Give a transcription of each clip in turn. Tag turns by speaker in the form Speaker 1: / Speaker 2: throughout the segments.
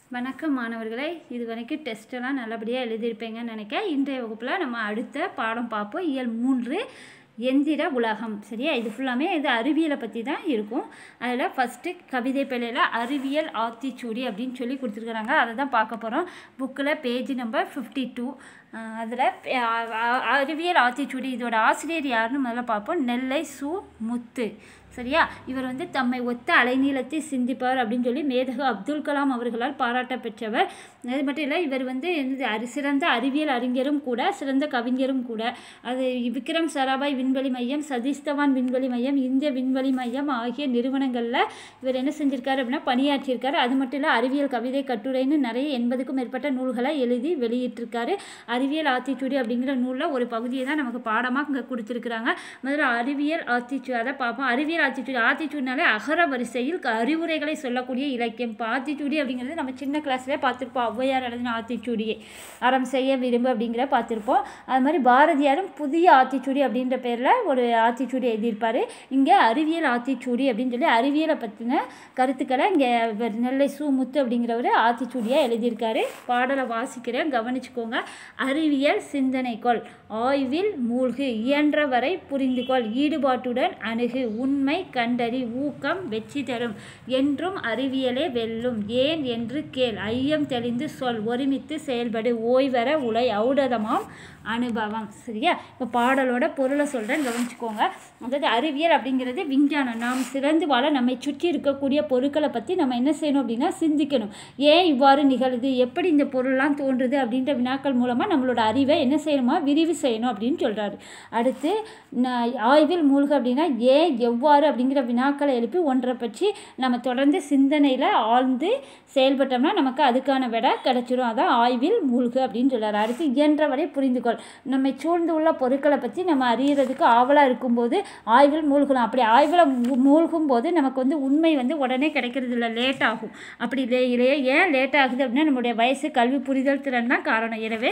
Speaker 1: வணக்கம் மாணவர்களே இது வரைக்கும் டெஸ்ட்டெல்லாம் நல்லபடியாக எழுதியிருப்பீங்கன்னு நினைக்கிறேன் இன்றைய வகுப்பில் நம்ம அடுத்த பாடம் பார்ப்போம் இயல் மூன்று எந்திர உலகம் சரியா இது ஃபுல்லாமே இது அறிவியலை பற்றி தான் இருக்கும் அதில் ஃபஸ்ட்டு கவிதை பிழையில் அறிவியல் ஆத்திச்சூடி அப்படின்னு சொல்லி கொடுத்துருக்குறாங்க அதை தான் பார்க்க போகிறோம் புக்கில் பேஜ் நம்பர் ஃபிஃப்டி டூ அதில் அறிவியல் ஆத்திச்சூடி இதோட ஆசிரியர் யாருன்னு முதல்ல பார்ப்போம் நெல்லை சு முத்து சரியா இவர் வந்து தம்மை ஒத்த அலைநீளத்தை சிந்திப்பார் அப்படின்னு சொல்லி மேதகு அப்துல் கலாம் அவர்களால் பாராட்ட பெற்றவர் அது மட்டும் இல்லை இவர் வந்து என்னது அறி சிறந்த அறிவியல் அறிஞரும் கூட சிறந்த கவிஞரும் கூட அது விக்ரம் சராபாய் விண்வெளி மையம் சதீஷ் தவான் விண்வெளி மையம் இந்திய விண்வெளி மையம் ஆகிய நிறுவனங்களில் இவர் என்ன செஞ்சிருக்காரு அப்படின்னா பணியாற்றியிருக்காரு அது மட்டும் இல்லை அறிவியல் கவிதை கட்டுரைன்னு நிறைய எண்பதுக்கும் மேற்பட்ட நூல்களை எழுதி வெளியிட்டிருக்காரு அறிவியல் ஆத்திச்சூடி அப்படிங்கிற நூலில் ஒரு பகுதியை தான் நமக்கு பாடமாக இங்கே கொடுத்துருக்குறாங்க முதல்ல அறிவியல் ஆத்திச்சூடி அதை பார்ப்போம் அறிவியல் ஆத்திச்சூடி ஆத்திச்சூடினாலே அகர வரிசையில் க- அறிவுரைகளை சொல்லக்கூடிய இலக்கியம் இப்போ ஆத்திச்சூடி அப்படிங்கிறது நம்ம சின்ன கிளாஸ்லேயே பார்த்துருப்போம் ஔவையார் எழுதின ஆத்திச்சூடியை அறம் செய்ய விரும்பு அப்படிங்கிற பார்த்துருப்போம் அது மாதிரி பாரதியாரும் புதிய ஆத்திச்சூடி அப்படின்ற பேரில் ஒரு ஆத்திச்சூடி எழுதியிருப்பார் இங்கே அறிவியல் ஆத்திச்சூடி அப்படின்னு சொல்லி அறிவியலை பற்றின கருத்துக்களை இங்கே நெல்லை சு முத்து அப்படிங்கிறவர் ஆத்திச்சூடியாக எழுதியிருக்காரு பாடலை வாசிக்கிறேன் கவனிச்சுக்கோங்க அறிவியல் சிந்தனைக்கொள் ஆய்வில் மூழ்கு இயன்றவரை புரிந்துகொள் ஈடுபாட்டுடன் அணுகு உண்மை கண்டறி ஊக்கம் வெற்றி தரும் என்றும் அறிவியலே வெல்லும் ஏன் என்று கேள் ஐயம் தெளிந்து சொல் ஒருமித்து செயல்படு ஓய்வர உலை ஔடதமாம் அனுபவம் சரியா இப்போ பாடலோட பொருளை சொல்கிறேன் கவனிச்சுக்கோங்க அதாவது அறிவியல் அப்படிங்கிறது விஞ்ஞானம் நாம் சிறந்து வாழ நம்மை சுற்றி இருக்கக்கூடிய பொருட்களை பற்றி நம்ம என்ன செய்யணும் அப்படின்னா சிந்திக்கணும் ஏன் இவ்வாறு நிகழுது எப்படி இந்த பொருள்லாம் தோன்றுது அப்படின்ற வினாக்கள் மூலமாக நம்மளோட அறிவை என்ன செய்யணுமா விரிவு செய்யணும் அப்படின்னு சொல்கிறாரு அடுத்து ந- ஆய்வில் மூழ்க அப்படின்னா ஏன் எவ்வாறு அப்படிங்கிற வினாக்களை எழுப்பி ஒன்றை பற்றி நம்ம தொடர்ந்து சிந்தனையில் ஆழ்ந்து செயல்பட்டோம்னா நமக்கு அதுக்கான விடை கிடைச்சிரும் அதான் ஆய்வில் மூழ்கு அப்படின்னு சொல்றாரு அடுத்து இயன்றவரை புரிந்துகொள் நம்மை சூழ்ந்து உள்ள பொருட்களை பற்றி நம்ம அறியறதுக்கு ஆவலாக இருக்கும்போது ஆய்வில் மூழ்கணும் அப்படி ஆய்வில் மூ- மூழ்கும் போது நமக்கு வந்து உண்மை வந்து உடனே கிடைக்கிறது இல்லை லேட் ஆகும் அப்படி லே இல்லையே ஏன் லேட் ஆகுது அப்படின்னா நம்மளுடைய வயசு கல்வி புரிதல் திறன் தான் காரணம் எனவே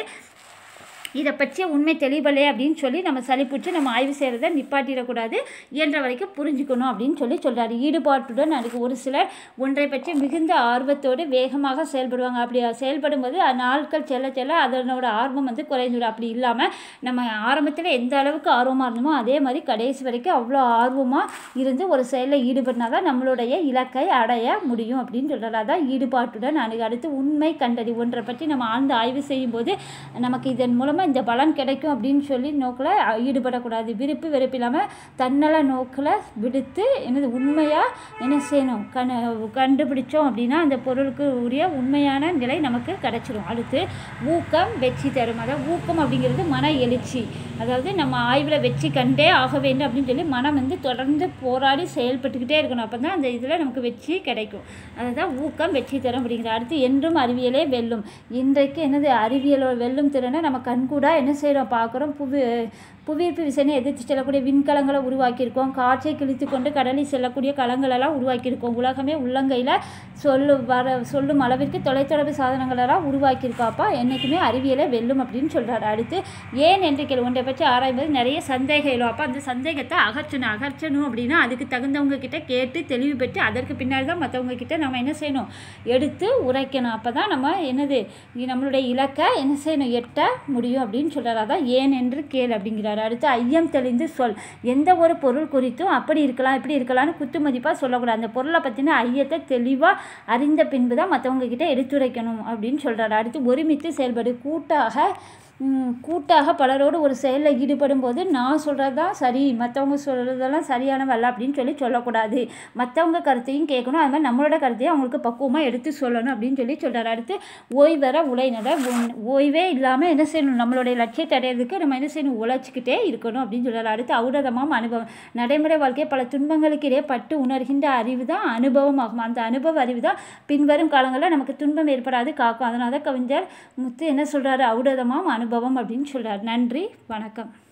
Speaker 1: இதை பற்றிய உண்மை தெளிவலே அப்படின்னு சொல்லி நம்ம சலிப்புச்சு நம்ம ஆய்வு செய்கிறத நிப்பாட்டிடக்கூடாது இயன்ற வரைக்கும் புரிஞ்சுக்கணும் அப்படின்னு சொல்லி சொல்கிறாரு ஈடுபாட்டுடன் அதுக்கு ஒரு சிலர் ஒன்றை பற்றி மிகுந்த ஆர்வத்தோடு வேகமாக செயல்படுவாங்க அப்படி செயல்படும் போது நாட்கள் செல்ல செல்ல அதனோட ஆர்வம் வந்து குறைந்துடும் அப்படி இல்லாமல் நம்ம ஆரம்பத்தில் எந்த அளவுக்கு ஆர்வமாக இருந்தோமோ அதே மாதிரி கடைசி வரைக்கும் அவ்வளோ ஆர்வமாக இருந்து ஒரு செயலில் ஈடுபடினா தான் நம்மளுடைய இலக்கை அடைய முடியும் அப்படின்னு சொல்கிறாரு அதான் ஈடுபாட்டுடன் அணுகு அடுத்து உண்மை கண்டறி ஒன்றை பற்றி நம்ம ஆழ்ந்து ஆய்வு செய்யும்போது நமக்கு இதன் மூலமாக இந்த பலன் கிடைக்கும் அப்படின்னு சொல்லி நோக்கில் ஈடுபடக்கூடாது விருப்பு வெறுப்பு இல்லாமல் தன்னல நோக்கில் விடுத்து என்னது உண்மையாக என்ன செய்யணும் கண் கண்டுபிடிச்சோம் அப்படின்னா அந்த பொருளுக்கு உரிய உண்மையான நிலை நமக்கு கிடைச்சிரும் அடுத்து ஊக்கம் வெற்றி தரும் அதாவது ஊக்கம் அப்படிங்கிறது மன எழுச்சி அதாவது நம்ம ஆய்வில் வெற்றி கண்டே ஆக வேண்டும் அப்படின்னு சொல்லி மனம் வந்து தொடர்ந்து போராடி செயல்பட்டுக்கிட்டே இருக்கணும் அப்போ தான் அந்த இதில் நமக்கு வெற்றி கிடைக்கும் அதுதான் ஊக்கம் வெற்றி தரும் அப்படிங்கிற அடுத்து என்றும் அறிவியலே வெல்லும் இன்றைக்கு என்னது அறிவியலோட வெல்லும் திறனை நம்ம கண்கூடா என்ன செய்கிறோம் பார்க்குறோம் புவி புவியீர்ப்பு விசைனை எதிர்த்து செல்லக்கூடிய விண்கலங்களை உருவாக்கியிருக்கோம் காற்றை கிழித்து கொண்டு கடலில் செல்லக்கூடிய கலங்களெல்லாம் உருவாக்கியிருக்கோம் உலகமே உள்ளங்கையில் சொல்லு வர சொல்லும் அளவிற்கு தொலைத்தொடர்பு சாதனங்களெல்லாம் உருவாக்கியிருக்காப்பா என்றைக்குமே அறிவியலை வெல்லும் அப்படின்னு சொல்கிறாரு அடுத்து ஏன் என்று கேள்வி ஒன்றை பற்றி ஆராயும்போது நிறைய சந்தேகம் எழும் அப்போ அந்த சந்தேகத்தை அகற்றணும் அகற்றணும் அப்படின்னா அதுக்கு தகுந்தவங்க கிட்ட கேட்டு தெளிவு பெற்று அதற்கு பின்னாடி தான் மற்றவங்க கிட்ட நம்ம என்ன செய்யணும் எடுத்து உரைக்கணும் அப்போ தான் நம்ம என்னது இ- நம்மளுடைய இலக்கை என்ன செய்யணும் எட்ட முடியும் அப்படின்னு சொல்கிறார் அதான் ஏன் என்று கேள் அப்படிங்கிறாரு அடுத்து ஐயம் தெளிந்து சொல் எந்த ஒரு பொருள் குறித்தும் அப்படி இருக்கலாம் இப்படி இருக்கலாம்னு குத்து மதிப்பாக சொல்லக்கூடாது அந்த பொருளை பற்றின ஐயத்தை தெளிவாக அறிந்த பின்பு தான் மற்றவங்க கிட்ட எடுத்துரைக்கணும் அப்படின்னு சொல்கிறாரு அடுத்து ஒருமித்து செயல்படு கூட்டாக ம், கூட்டாக பலரோடு ஒரு செயலில் ஈடுபடும் போது நான் சொல்கிறது தான் சரி மற்றவங்க சொல்கிறதெல்லாம் சரியானவல்ல அப்படின்னு சொல்லி சொல்லக்கூடாது மற்றவங்க கருத்தையும் கேட்கணும் அது மாதிரி நம்மளோட கருத்தையும் அவங்களுக்கு பக்குவமாக எடுத்து சொல்லணும் அப்படின்னு சொல்லி சொல்கிறாரு அடுத்து ஓய்வர உழைநட ஓய்வே இல்லாமல் என்ன செய்யணும் நம்மளுடைய லட்சியத்தை அடையிறதுக்கு நம்ம என்ன செய்யணும் உழைச்சிக்கிட்டே இருக்கணும் அப்படின்னு சொல்கிறாரு அடுத்து ஔடதமாம் அனுபவம் நடைமுறை வாழ்க்கையை பல துன்பங்களுக்கு இடையே பட்டு உணர்கின்ற அறிவு தான் அனுபவம் ஆகும் அந்த அனுபவ அறிவு தான் பின்வரும் காலங்களில் நமக்கு துன்பம் ஏற்படாது காக்கும் அதனால தான் கவிஞர் முத்து என்ன சொல்கிறாரு ஔடதமாம் அனுபவம் அப்படின்னு சொல்கிறார் நன்றி வணக்கம்